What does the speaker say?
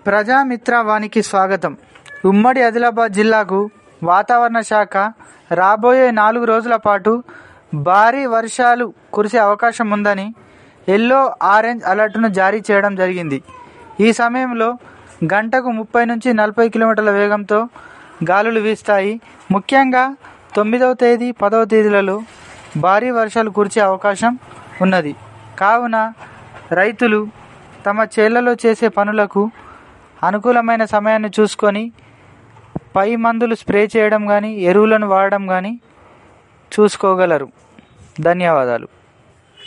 ప్రజామిత్ర వానికి స్వాగతం ఉమ్మడి ఆదిలాబాద్ జిల్లాకు వాతావరణ శాఖ రాబోయే నాలుగు రోజుల పాటు భారీ వర్షాలు కురిసే అవకాశం ఉందని ఎల్లో ఆరెంజ్ అలర్ట్ను జారీ చేయడం జరిగింది ఈ సమయంలో గంటకు ముప్పై నుంచి నలభై కిలోమీటర్ల వేగంతో గాలులు వీస్తాయి ముఖ్యంగా తొమ్మిదవ తేదీ పదవ తేదీలలో భారీ వర్షాలు కురిసే అవకాశం ఉన్నది కావున రైతులు తమ చేళ్లలో చేసే పనులకు అనుకూలమైన సమయాన్ని చూసుకొని పై మందులు స్ప్రే చేయడం కానీ ఎరువులను వాడడం కానీ చూసుకోగలరు ధన్యవాదాలు